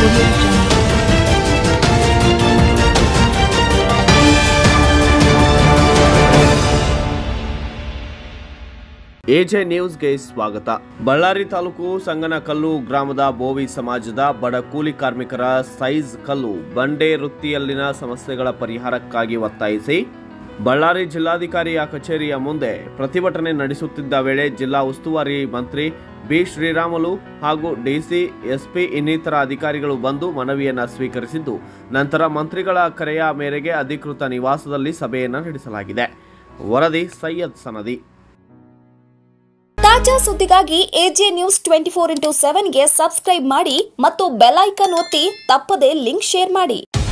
Audio Jungle. AJ ನ್ಯೂಸ್ಗೆ ಸ್ವಾಗತ ಬಳ್ಳಾರಿ ತಾಲೂಕು ಸಂಗನಕಲ್ಲು ಗ್ರಾಮದ ಬೋವಿ ಸಮಾಜದ ಬಡ ಕೂಲಿ ಕಾರ್ಮಿಕರ ಸೈಜ್ ಕಲ್ಲು ಬಂಡೆ ವೃತ್ತಿಯಲ್ಲಿನ ಸಮಸ್ಯೆಗಳ ಪರಿಹಾರಕ್ಕಾಗಿ ಒತ್ತಾಯಿಸಿ ಬಳ್ಳಾರಿ ಜಿಲ್ಲಾಧಿಕಾರಿಯ ಕಚೇರಿಯ ಮುಂದೆ ಪ್ರತಿಭಟನೆ ನಡೆಸುತ್ತಿದ್ದ ವೇಳೆ ಜಿಲ್ಲಾ ಉಸ್ತುವಾರಿ ಮಂತ್ರಿ ಬಿ ಶ್ರೀರಾಮುಲು ಹಾಗೂ ಡಿಸಿ ಎಸ್ಪಿ ಇನ್ನಿತರ ಅಧಿಕಾರಿಗಳು ಬಂದು ಮನವಿಯನ್ನ ಸ್ವೀಕರಿಸಿದ್ದು ನಂತರ ಮಂತ್ರಿಗಳ ಕರೆಯ ಮೇರೆಗೆ ಅಧಿಕೃತ ನಿವಾಸದಲ್ಲಿ ಸಭೆಯನ್ನು ನಡೆಸಲಾಗಿದೆ ವರದಿ ಸೈಯದ್ ಸನದಿ ತಾಜಾ ಸುದ್ದಿಗಾಗಿ AJ news twenty four into ಸೆವೆನ್ಗೆ ಸಬ್ಸ್ಕ್ರೈಬ್ ಮಾಡಿ ಮತ್ತು ಬೆಲ್ ಐಕನ್ ಒತ್ತಿ ತಪ್ಪದೇ ಲಿಂಕ್ ಶೇರ್ ಮಾಡಿ